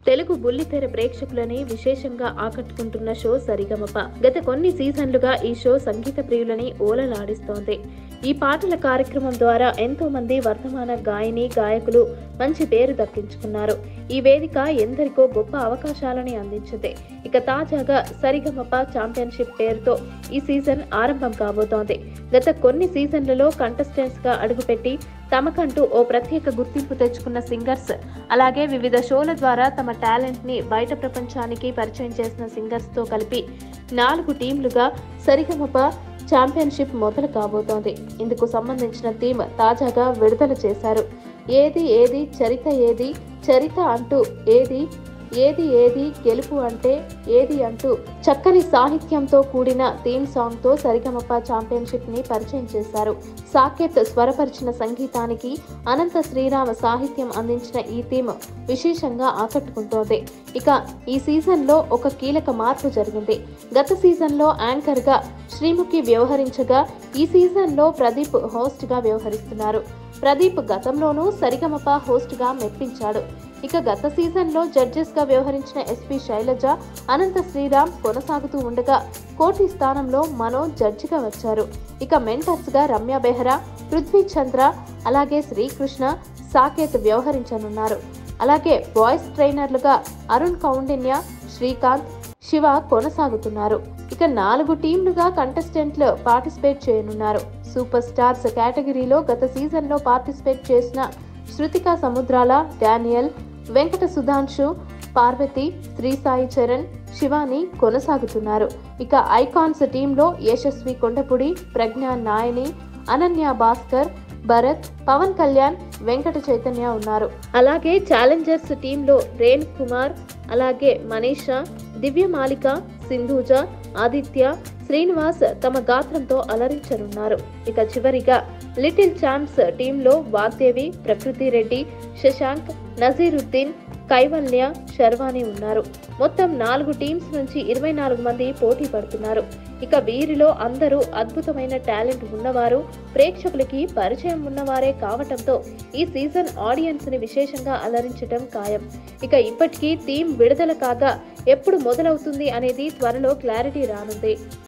తెలుగు బుల్లితెర ప్రేక్షకులని విశేషంగా ఆకట్టుకుంటున్న షో సరిగమప గత కొన్ని సీజన్లుగా ఈ షో సంగీత ప్రియులని ఓలలాడిస్తోంది ఈ పాటల కార్యక్రమం ద్వారా ఎంతో మంది వర్తమాన గాయని గాయకులు మంచి పేరు దక్కించుకున్నారు ఈ వేదిక ఎందరికో గొప్ప అవకాశాలని అందించింది ఇక తాజాగా సరిగమప ఛాంపియన్షిప్ పేరుతో ఈ సీజన్ ఆరంభం కాబోతోంది గత కొన్ని సీజన్లలో కంటెస్టెంట్స్ గా అడుగుపెట్టి తమకంటూ ఓ ప్రత్యేక గుర్తింపు తెచ్చుకున్న సింగర్స్ అలాగే వివిధ షోల ద్వారా తమ టాలెంట్ ని బయట ప్రపంచానికి పరిచయం చేసిన సింగర్స్ తో కలిపి నాలుగు టీంలుగా సరిగమప ఛాంపియన్షిప్ మొదలు కాబోతోంది ఇందుకు సంబంధించిన థీమ్ తాజాగా విడుదల చేశారు ఏది ఏది చరిత ఏది చరిత అంటూ ఏది ఏది ఏది గెలుపు అంటే ఏది అంటూ చక్కని సాహిత్యంతో కూడిన థీమ్ సాంగ్ తో సరిగమప ఛాంపియన్షిప్ ని పరిచయం చేశారు సాకేత్ స్వరపరిచిన సంగీతానికి అనంత శ్రీరామ సాహిత్యం అందించిన ఈ థీమ్ విశేషంగా ఆకట్టుకుంటోంది ఇక ఈ సీజన్ లో ఒక కీలక మార్పు జరిగింది గత సీజన్ లో యాంకర్ గా శ్రీముఖి వ్యవహరించగా ఈ సీజన్ లో ప్రదీప్ హోస్ట్ గా వ్యవహరిస్తున్నారు ప్రదీప్ గతంలోనూ సరిగమప హోస్ట్ గా మెప్పించాడు ఇక గత సీజన్ లో జడ్జెస్ గా వ్యవహరించిన ఎస్పి శైలజ అనంత శ్రీరామ్ కొనసాగుతూ ఉండగా కోటి స్థానంలో మనో జడ్జిగా వచ్చారు ఇక మెంటర్స్ గా రమ్య బెహ్రా పృథ్వీ చంద్ర అలాగే శ్రీకృష్ణ సాకేత్ వ్యవహరించనున్నారు అలాగే బాయ్స్ ట్రైనర్లుగా అరుణ్ కౌండిన్య శ్రీకాంత్ శివ కొనసాగుతున్నారు ఇక నాలుగు టీంలుగా కంటెస్టెంట్లు పార్టిసిపేట్ చేయనున్నారు సూపర్ స్టార్స్ కేటగిరీలో గత సీజన్లో పార్టిసిపేట్ చేసిన శృతిక సముద్రాల డానియల్ వెంకట సుధాంశు పార్వతి శ్రీ సాయి చరణ్ శివాని కొనసాగుతున్నారు ఇక ఐకాన్స్ టీంలో యశస్వి కొండపుడి ప్రజ్ఞా నాయని అనన్య భాస్కర్ భరత్ పవన్ కళ్యాణ్ వెంకట చైతన్య ఉన్నారు అలాగే ఛాలెంజర్స్ టీంలో రేణ్ కుమార్ అలాగే మనీషా దివ్య మాలిక సింధూజ ఆదిత్య శ్రీనివాస్ తమ గాత్రంతో అలరించనున్నారు ఇక చివరిగా లిటిల్ ఛాంప్స్ టీంలో వాగ్దేవి ప్రకృతి రెడ్డి శశాంక్ నజీరుద్దీన్ కైవల్య శర్వాణి ఉన్నారు మొత్తం నాలుగు టీమ్స్ నుంచి ఇరవై నాలుగు మంది పోటీ పడుతున్నారు ఇక వీరిలో అందరూ అద్భుతమైన టాలెంట్ ఉన్నవారు ప్రేక్షకులకి పరిచయం ఉన్నవారే కావటంతో ఈ సీజన్ ఆడియన్స్ ని విశేషంగా అలరించడం ఖాయం ఇక ఇప్పటికీ థీమ్ విడుదల కాగా ఎప్పుడు మొదలవుతుంది అనేది త్వరలో క్లారిటీ రానుంది